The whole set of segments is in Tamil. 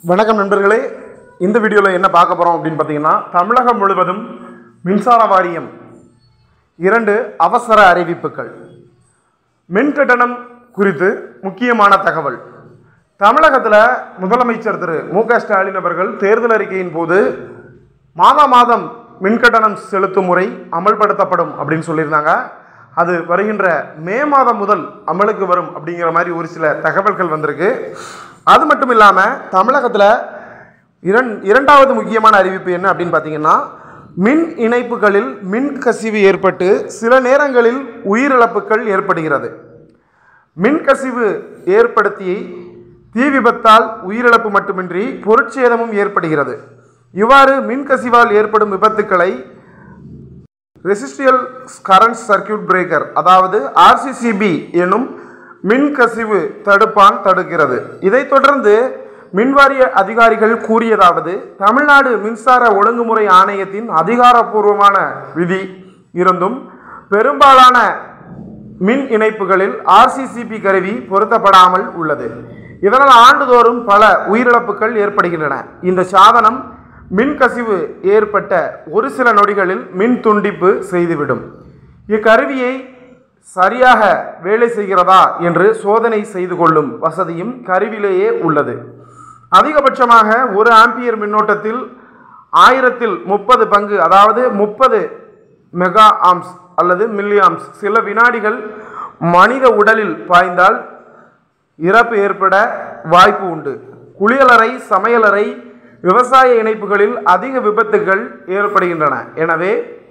வணக்கம் நண்பர்களே இந்த வீடியோவில் என்ன பார்க்க போகிறோம் அப்படின்னு பார்த்தீங்கன்னா தமிழகம் முழுவதும் மின்சார வாரியம் இரண்டு அவசர அறிவிப்புகள் மின் கட்டணம் குறித்து முக்கியமான தகவல் தமிழகத்தில் முதலமைச்சர் திரு மு க ஸ்டாலின் அவர்கள் தேர்தல் அறிக்கையின் போது மாதா மாதம் மின் கட்டணம் செலுத்தும் முறை அமல்படுத்தப்படும் அப்படின்னு சொல்லியிருந்தாங்க அது வருகின்ற மே மாதம் முதல் அமலுக்கு வரும் அப்படிங்கிற மாதிரி ஒரு சில தகவல்கள் வந்திருக்கு அது மட்டும் இல்லாமல் தமிழகத்தில் இரண் இரண்டாவது முக்கியமான அறிவிப்பு என்ன அப்படின்னு பார்த்தீங்கன்னா மின் இணைப்புகளில் மின் கசிவு ஏற்பட்டு சில நேரங்களில் உயிரிழப்புகள் ஏற்படுகிறது மின்கசிவு ஏற்படுத்தி தீ விபத்தால் உயிரிழப்பு மட்டுமின்றி பொருட்சேதமும் ஏற்படுகிறது இவ்வாறு மின்கசிவால் ஏற்படும் விபத்துக்களை ரெசிஸ்டியல் கரண்ட் சர்க்கியூட் பிரேக்கர் அதாவது ஆர்சிசிபி எனும் மின்கசிவு தடுப்பான் தடுக்கிறது இதைத் தொடர்ந்து மின்வாரிய அதிகாரிகள் கூறியதாவது தமிழ்நாடு மின்சார ஒழுங்குமுறை ஆணையத்தின் அதிகாரப்பூர்வமான விதி இருந்தும் பெரும்பாலான மின் இணைப்புகளில் ஆர்சிசிபி கருவி பொருத்தப்படாமல் உள்ளது இதனால் ஆண்டுதோறும் பல உயிரிழப்புகள் ஏற்படுகின்றன இந்த சாதனம் மின்கசிவு ஏற்பட்ட ஒரு சில நொடிகளில் மின் துண்டிப்பு செய்துவிடும் இக்கருவியை சரியாக வேலை செய்கிறதா என்று சோதனை செய்து கொள்ளும் வசதியும் கருவிலேயே உள்ளது அதிகபட்சமாக ஒரு ஆம்பியர் மின்னோட்டத்தில் ஆயிரத்தில் முப்பது பங்கு அதாவது முப்பது மெகா ஆம்ஸ் அல்லது மில்லி ஆம்ஸ் சில வினாடிகள் மனித உடலில் பாய்ந்தால் இறப்பு ஏற்பட வாய்ப்பு உண்டு குளியலறை சமையலறை விவசாய இணைப்புகளில் அதிக விபத்துகள் ஏற்படுகின்றன எனவே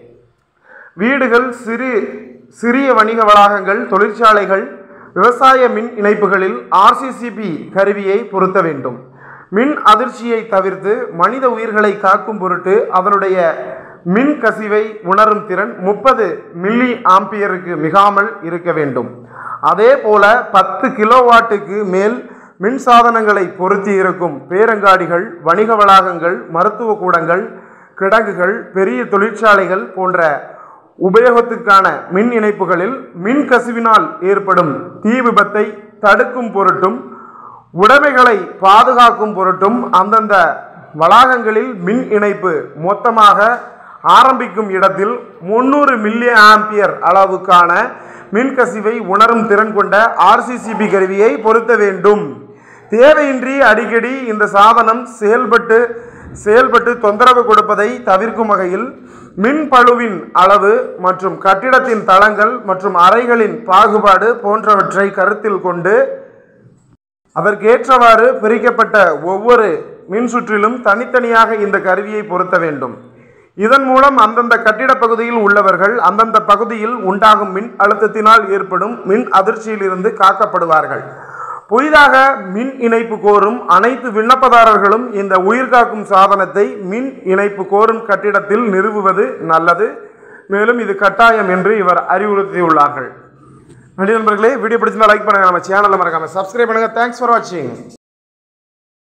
வீடுகள் சிறு சிறிய வணிக வளாகங்கள் தொழிற்சாலைகள் விவசாய மின் இணைப்புகளில் ஆர்சிசிபி கருவியை பொருத்த வேண்டும் மின் அதிர்ச்சியை தவிர்த்து மனித உயிர்களை காக்கும் பொருட்டு அதனுடைய மின் கசிவை உணரும் திறன் முப்பது மில்லி ஆம்பியருக்கு மிகாமல் இருக்க வேண்டும் அதே போல பத்து கிலோவாட்டுக்கு மேல் மின் சாதனங்களை பொருத்தி இருக்கும் பேரங்காடிகள் வணிக வளாகங்கள் மருத்துவ கூடங்கள் கிடங்குகள் பெரிய தொழிற்சாலைகள் போன்ற உபயோகத்துக்கான மின் இணைப்புகளில் மின் கசிவினால் ஏற்படும் தீ விபத்தை தடுக்கும் பொருட்டும் உடைமைகளை பாதுகாக்கும் பொருட்டும் அந்தந்த வளாகங்களில் மின் இணைப்பு மொத்தமாக ஆரம்பிக்கும் இடத்தில் முந்நூறு மில்லி ஆம்பியர் அளவுக்கான மின்கசிவை உணரும் திறன் கொண்ட ஆர்சிசிபி கருவியை பொருத்த வேண்டும் தேவையின்றி அடிக்கடி இந்த சாதனம் செயல்பட்டு செயல்பட்டு தொந்தரவு கொடுப்பதை தவிர்க்கும் வகையில் மின் பளுவின் அளவு மற்றும் கட்டிடத்தின் தளங்கள் மற்றும் அறைகளின் பாகுபாடு போன்றவற்றை கருத்தில் கொண்டு அதற்கேற்றவாறு பிரிக்கப்பட்ட ஒவ்வொரு மின் சுற்றிலும் தனித்தனியாக இந்த கருவியை பொருத்த வேண்டும் இதன் மூலம் அந்தந்த கட்டிட பகுதியில் உள்ளவர்கள் அந்தந்த பகுதியில் உண்டாகும் மின் அழுத்தத்தினால் ஏற்படும் மின் அதிர்ச்சியிலிருந்து காக்கப்படுவார்கள் புதிதாக மின் இணைப்பு கோரும் அனைத்து விண்ணப்பதாரர்களும் இந்த உயிர்காக்கும் சாதனத்தை மின் இணைப்பு கோரும் கட்டிடத்தில் நிறுவுவது நல்லது மேலும் இது கட்டாயம் என்று இவர் அறிவுறுத்தியுள்ளார்கள் நன்றி நண்பர்களே வீடியோ பிடிச்சிருந்தா லைக் பண்ணுங்க நம்ம சேனலை மறக்காம சப்ஸ்கிரைப் பண்ணுங்க தேங்க்ஸ் ஃபார் வாட்சிங்